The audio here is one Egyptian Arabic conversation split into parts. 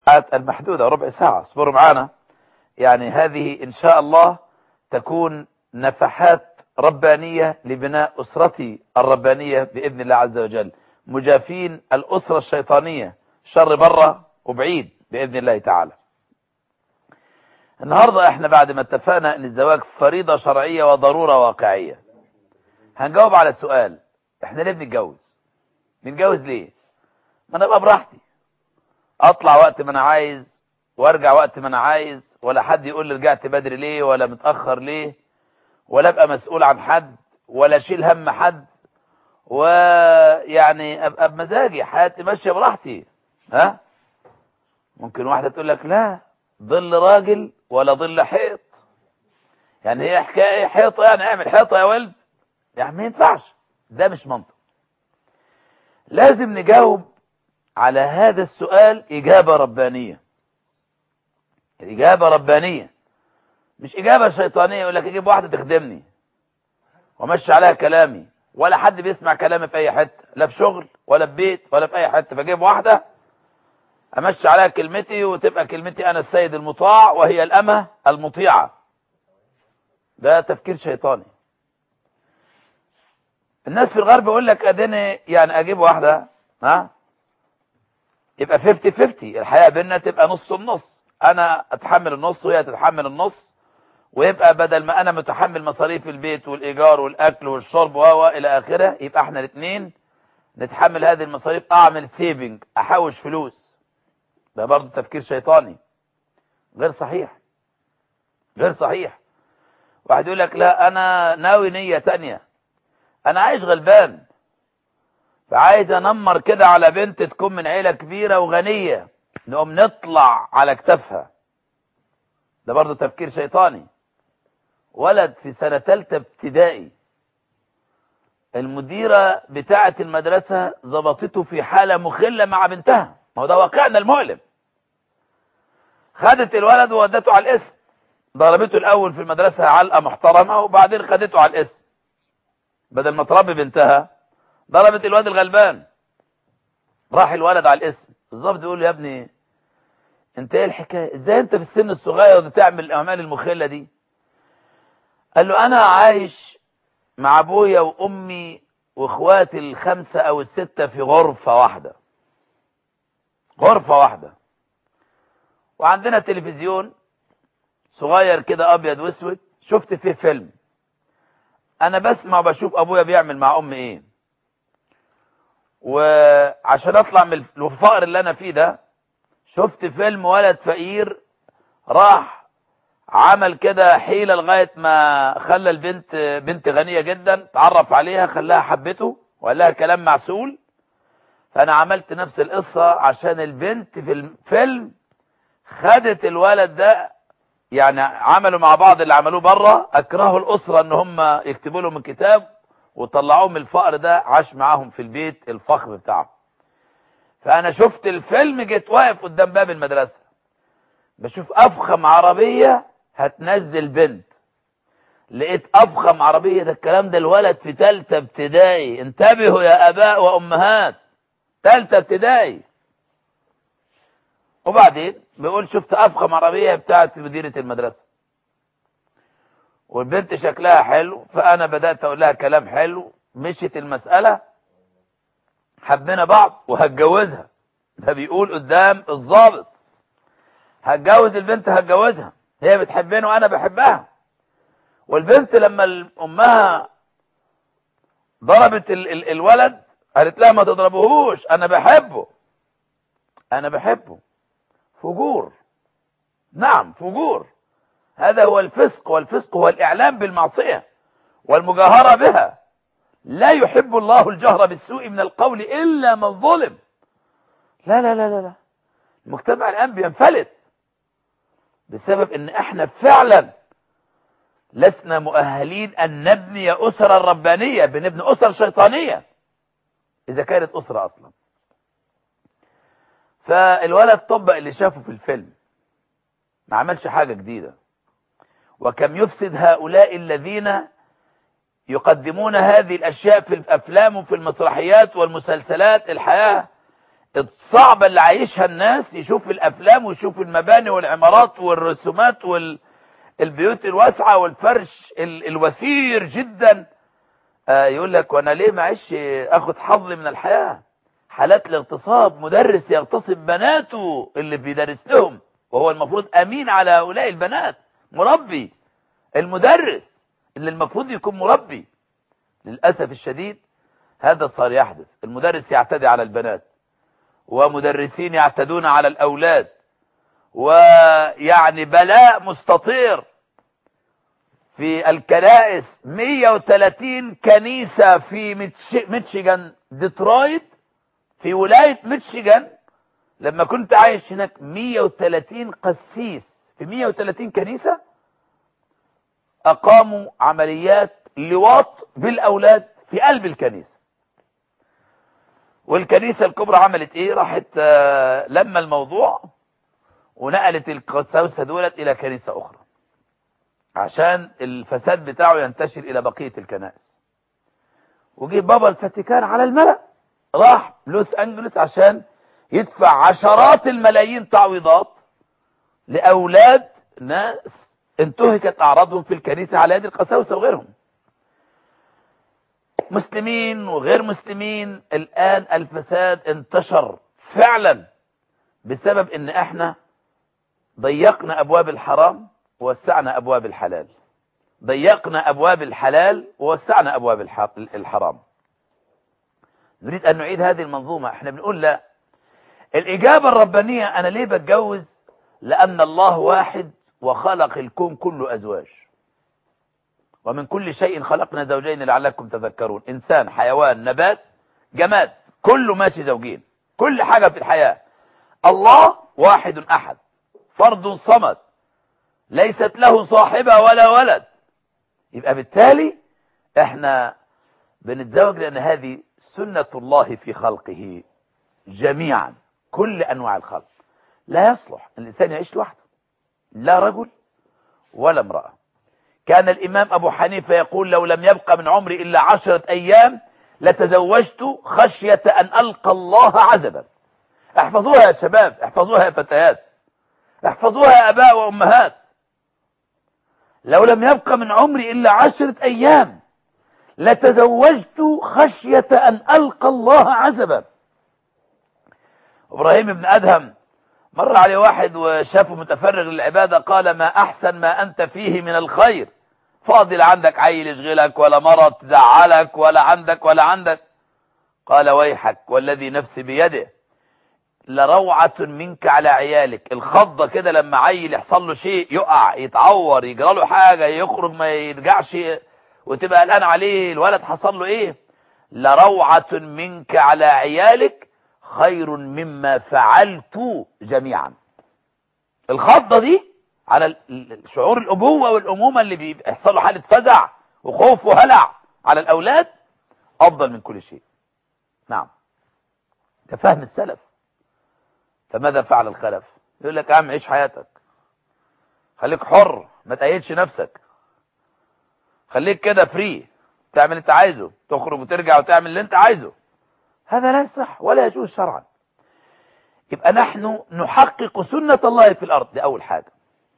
المحدودة ربع ساعة اصبروا معنا يعني هذه إن شاء الله تكون نفحات ربانية لبناء أسرتي الربانية بإذن الله عز وجل مجافين الأسرة الشيطانية شر بره وبعيد بإذن الله تعالى النهاردة احنا بعد ما اتفقنا ان الزواج فريضة شرعية وضرورة واقعية هنجاوب على السؤال احنا ليه بنتجوز بنتجوز ليه ما انا ابقى براحتي اطلع وقت ما انا عايز وارجع وقت ما انا عايز ولا حد يقول لي رجعت بدري ليه ولا متأخر ليه ولا ابقى مسؤول عن حد ولا اشيل هم حد ويعني ابقى بمزاجي حياتي ماشيه براحتي ها ممكن واحده تقول لك لا ظل راجل ولا ظل حيط يعني هي حكايه حيطه يعني اعمل حيطه يا ولد يعني ما ينفعش ده مش منطق لازم نجاوب على هذا السؤال اجابه ربانيه الاجابه ربانيه مش اجابه شيطانيه يقول لك اجيب واحده تخدمني ومشي عليها كلامي ولا حد بيسمع كلامي في اي حته لا في شغل ولا في بيت ولا في اي حته فاجيب واحده امشي عليها كلمتي وتبقى كلمتي انا السيد المطاع وهي الامه المطيعه ده تفكير شيطاني الناس في الغرب يقول لك اديني يعني اجيب واحده ها يبقى 50 50 الحياه بيننا تبقى نص النص انا اتحمل النص وهي تتحمل النص ويبقى بدل ما انا متحمل مصاريف البيت والايجار والاكل والشرب و الى اخره يبقى احنا الاثنين نتحمل هذه المصاريف اعمل سيفنج احوش فلوس ده برضه تفكير شيطاني غير صحيح غير صحيح واحد يقول لك لا انا ناوي نية تانية انا عايش غلبان فعايز انمر كده على بنت تكون من عيلة كبيرة وغنية نقوم نطلع على كتافها ده برضه تفكير شيطاني ولد في سنة تالتة ابتدائي المديرة بتاعة المدرسة ظبطته في حالة مخلة مع بنتها ما هو ده واقعنا المؤلم خدت الولد وودته على الاسم ضربته الاول في المدرسة علقة محترمة وبعدين خدته على الاسم بدل ما تربي بنتها ضربت الواد الغلبان راح الولد على الاسم الظابط يقول له يا ابني انت ايه الحكايه ازاي انت في السن الصغير بتعمل الاعمال المخله دي قال له انا عايش مع ابويا وامي واخواتي الخمسه او السته في غرفه واحده غرفه واحده وعندنا تلفزيون صغير كده ابيض واسود شفت فيه فيلم انا بسمع وبشوف ابويا بيعمل مع امي ايه وعشان اطلع من الفقر اللي انا فيه ده شفت فيلم ولد فقير راح عمل كده حيلة لغاية ما خلى البنت بنت غنية جدا تعرف عليها خلاها حبته وقال لها كلام معسول فانا عملت نفس القصة عشان البنت في الفيلم خدت الولد ده يعني عملوا مع بعض اللي عملوه بره اكرهوا الاسرة ان هم يكتبوا لهم الكتاب وطلعوه من الفقر ده عاش معاهم في البيت الفخر بتاعهم فانا شفت الفيلم جيت واقف قدام باب المدرسة بشوف افخم عربية هتنزل بنت لقيت افخم عربية ده الكلام ده الولد في تالتة ابتدائي انتبهوا يا اباء وامهات تالتة ابتدائي وبعدين بيقول شفت افخم عربية بتاعت مديرة المدرسة والبنت شكلها حلو فانا بدأت اقول لها كلام حلو مشيت المسألة حبينا بعض وهتجوزها ده بيقول قدام الضابط هتجوز البنت هتجوزها هي بتحبني وانا بحبها والبنت لما امها ضربت ال ال الولد قالت لها ما تضربوهوش انا بحبه انا بحبه فجور نعم فجور هذا هو الفسق والفسق هو الاعلام بالمعصية والمجاهرة بها لا يحب الله الجهر بالسوء من القول إلا من ظلم لا لا لا لا, لا. المجتمع الآن بينفلت بسبب ان احنا فعلا لسنا مؤهلين ان نبني اسرا ربانية بنبني اسر شيطانية اذا كانت اسرة اصلا فالولد طبق اللي شافه في الفيلم ما عملش حاجة جديدة وكم يفسد هؤلاء الذين يقدمون هذه الأشياء في الأفلام وفي المسرحيات والمسلسلات الحياة الصعبة اللي عايشها الناس يشوف الأفلام ويشوف المباني والعمارات والرسومات والبيوت الواسعة والفرش ال- الوثير جدا آه، يقول لك وانا ليه معيش اخد حظي من الحياة حالات الاغتصاب مدرس يغتصب بناته اللي بيدرس لهم وهو المفروض امين على هؤلاء البنات مربي المدرس اللي المفروض يكون مربي للأسف الشديد هذا صار يحدث المدرس يعتدي على البنات ومدرسين يعتدون على الأولاد ويعني بلاء مستطير في الكنائس 130 كنيسة في ميتش- ميتشيغان ديترويت في ولاية ميتشيغان لما كنت عايش هناك 130 قسيس في 130 كنيسة أقاموا عمليات لواط بالأولاد في قلب الكنيسة والكنيسة الكبرى عملت ايه راحت آه، لما الموضوع ونقلت القساوسة دولت الى كنيسة اخرى عشان الفساد بتاعه ينتشر الى بقية الكنائس وجه بابا الفاتيكان على الملأ راح لوس انجلوس عشان يدفع عشرات الملايين تعويضات لاولاد ناس انتهكت اعراضهم في الكنيسة على يد القساوسة وغيرهم مسلمين وغير مسلمين الآن الفساد انتشر فعلا بسبب ان احنا ضيقنا ابواب الحرام ووسعنا ابواب الحلال ضيقنا ابواب الحلال ووسعنا ابواب الح- الحرام نريد ان نعيد هذه المنظومة احنا بنقول لا الاجابة الربانية انا ليه بتجوز لان الله واحد وخلق الكون كله ازواج ومن كل شيء خلقنا زوجين لعلكم تذكرون انسان حيوان نبات جماد كله ماشي زوجين كل حاجة في الحياة الله واحد احد فرد صمد ليست له صاحبة ولا ولد يبقى بالتالي احنا بنتزوج لان هذه سنة الله في خلقه جميعا كل انواع الخلق لا يصلح ان الانسان يعيش لوحده لا رجل ولا امرأة كان الإمام أبو حنيفة يقول لو لم يبق من عمري إلا عشرة أيام لتزوجت خشية أن ألقى الله عزبا احفظوها يا شباب احفظوها يا فتيات احفظوها يا أباء وأمهات لو لم يبق من عمري إلا عشرة أيام لتزوجت خشية أن ألقى الله عزبا إبراهيم بن أدهم مر عليه واحد وشافه متفرغ للعبادة قال ما أحسن ما أنت فيه من الخير فاضي لا عندك عيل يشغلك ولا مرض تزعلك ولا عندك ولا عندك قال ويحك والذي نفسي بيده لروعة منك على عيالك الخضة كده لما عيل يحصل له شيء يقع يتعور يجرى له حاجة يخرج ما يرجعش وتبقى قلقان عليه الولد حصل له ايه لروعة منك على عيالك خير مما فعلت جميعا الخضة دي على ال- ال- شعور الأبوة والأمومة اللي بيحصل له حالة فزع وخوف وهلع على الأولاد أفضل من كل شيء نعم ده فهم السلف فماذا فعل الخلف يقول لك يا عم عيش حياتك خليك حر ما تقيدش نفسك خليك كده فري تعمل اللي انت عايزه تخرج وترجع وتعمل اللي انت عايزه هذا لا يصح ولا يجوز شرعا يبقى نحن نحقق سنة الله في الأرض دي أول حاجة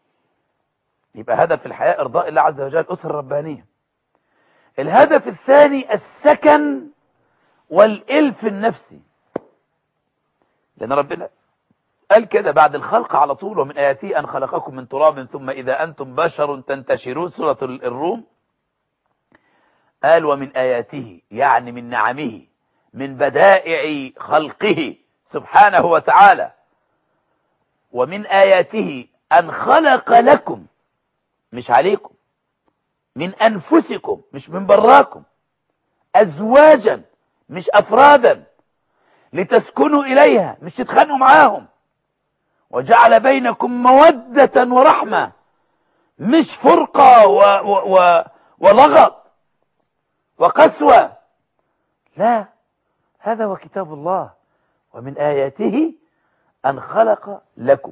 يبقى هدف الحياة إرضاء الله عز وجل الأسرة الربانية الهدف الثاني السكن والإلف النفسي لأن ربنا قال كده بعد الخلق على طول ومن آياته أن خلقكم من تراب ثم إذا أنتم بشر تنتشرون سورة الروم قال ومن آياته يعني من نعمه من بدائع خلقه سبحانه وتعالى ومن آياته أن خلق لكم مش عليكم من أنفسكم مش من براكم أزواجا مش أفرادا لتسكنوا إليها مش تتخانقوا معاهم وجعل بينكم مودة ورحمة مش فرقة و و و ولغط وقسوة لا هذا هو كتاب الله ومن آياته أن خلق لكم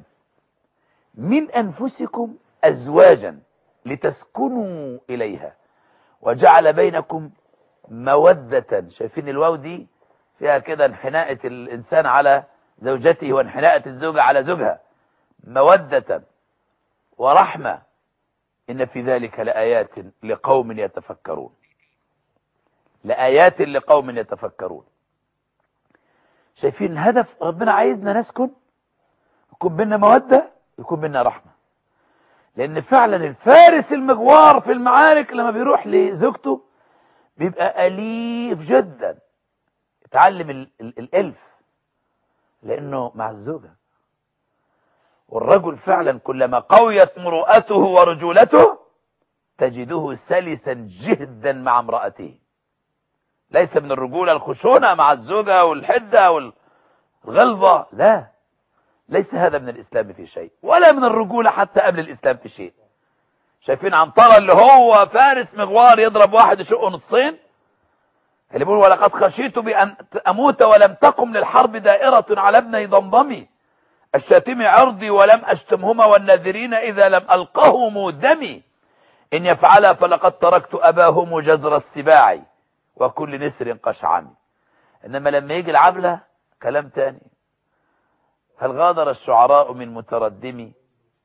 من أنفسكم أزواجا لتسكنوا إليها وجعل بينكم مودة شايفين الواو دي فيها كده انحناءة الإنسان على زوجته وانحناءة الزوجة على زوجها مودة ورحمة إن في ذلك لآيات لقوم يتفكرون لآيات لقوم يتفكرون شايفين هدف ربنا عايزنا نسكن يكون بينا مودة يكون بينا رحمة لأن فعلا الفارس المغوار في المعارك لما بيروح لزوجته بيبقى أليف جدا يتعلم ال ال الألف لأنه مع الزوجة والرجل فعلا كلما قويت مروءته ورجولته تجده سلسا جهدا مع امرأته ليس من الرجولة الخشونة مع الزوجة والحدة والغلظة لا ليس هذا من الإسلام في شيء ولا من الرجولة حتى قبل الإسلام في شيء شايفين عنترة اللي هو فارس مغوار يضرب واحد يشقه نصين اللي بيقول ولقد خشيت بأن أموت ولم تقم للحرب دائرة على ابني ضمضمي الشاتم عرضي ولم أشتمهما والنذرين إذا لم ألقهم دمي إن يفعلا فلقد تركت أباهم جزر السباع وكل نسر قشعمي إنما لما يجي العبلة كلام تاني هل غادر الشعراء من متردمي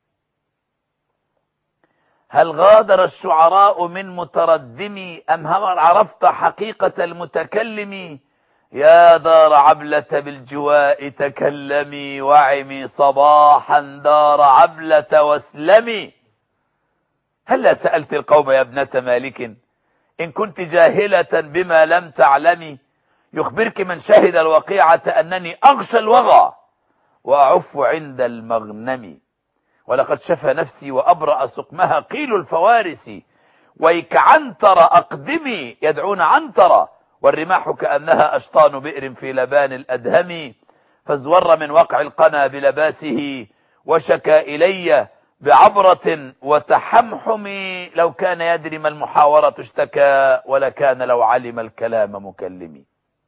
هل غادر الشعراء من متردمي أم هل عرفت حقيقة المتكلم يا دار عبلة بالجواء تكلمي وعمي صباحا دار عبلة واسلمي هلا سألت القوم يا ابنة مالك إن كنت جاهلة بما لم تعلمي يخبرك من شهد الوقيعة أنني أغشى الوغى وأعف عند المغنم ولقد شفى نفسي وأبرأ سقمها قيل الفوارس ويك عنتر أقدمي يدعون عنتر والرماح كأنها أشطان بئر في لبان الأدهم فازور من وقع القنا بلباسه وشكى إلي بعبرة وتحمحم لو كان يدري ما المحاورة اشتكى ولكان لو علم الكلام مكلمي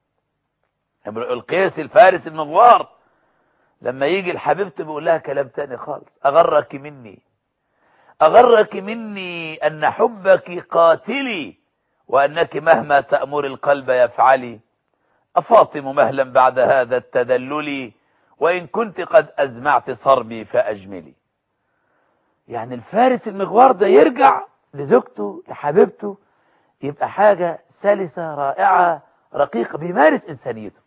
امرؤ القيس الفارس المغوار لما يجي الحبيبته بيقول لها كلام تاني خالص أغرك مني أغرك مني أن حبك قاتلي وأنك مهما تأمر القلب يفعلي أفاطم مهلا بعد هذا التدلل وإن كنت قد أزمعت صربي فأجملي يعني الفارس المغوار ده يرجع لزوجته لحبيبته يبقى حاجة سلسة رائعة رقيقة بيمارس إنسانيته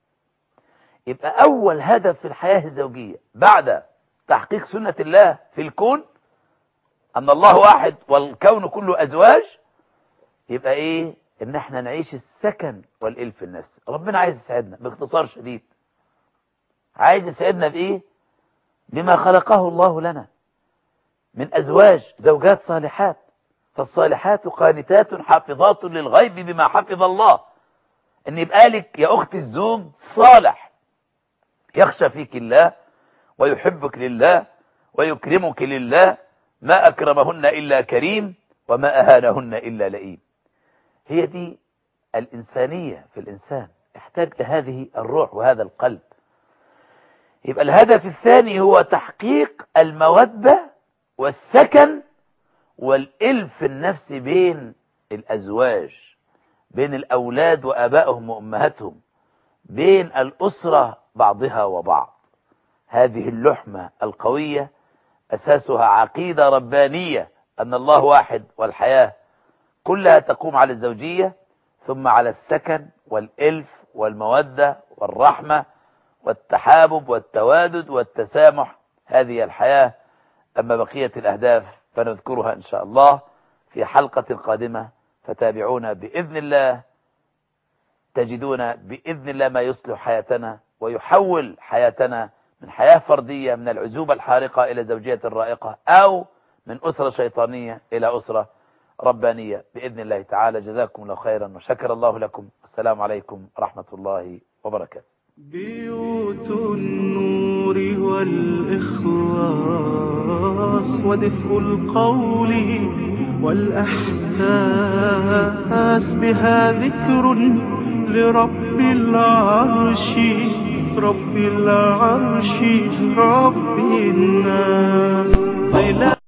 يبقى أول هدف في الحياة الزوجية بعد تحقيق سنة الله في الكون أن الله واحد والكون كله أزواج يبقى إيه إن احنا نعيش السكن والإلف النفسي ربنا عايز يسعدنا باختصار شديد عايز يسعدنا بإيه بما خلقه الله لنا من أزواج زوجات صالحات فالصالحات قانتات حافظات للغيب بما حفظ الله ان يبقى لك يا اخت الزوج صالح يخشى فيك الله ويحبك لله ويكرمك لله ما أكرمهن إلا كريم وما أهانهن إلا لئيم هي دي الإنسانية في الإنسان يحتاج لهذه الروح وهذا القلب يبقى الهدف الثاني هو تحقيق المودة والسكن والإلف النفسي بين الأزواج بين الأولاد وأبائهم وأمهاتهم بين الأسرة بعضها وبعض هذه اللحمة القوية أساسها عقيدة ربانية أن الله واحد والحياة كلها تقوم على الزوجية ثم على السكن والإلف والمودة والرحمة والتحابب والتوادد والتسامح هذه الحياة أما بقية الأهداف فنذكرها إن شاء الله في حلقة قادمة فتابعونا بإذن الله تجدون بإذن الله ما يصلح حياتنا ويحول حياتنا من حياة فردية من العزوبة الحارقة إلى زوجية رائقة أو من أسرة شيطانية إلى أسرة ربانية بإذن الله تعالى جزاكم الله خيرا وشكر الله لكم السلام عليكم ورحمة الله وبركاته بيوت النور والإخلاص ودفء القول والأحساس بها ذكر لرب العرش رب العرش رب الناس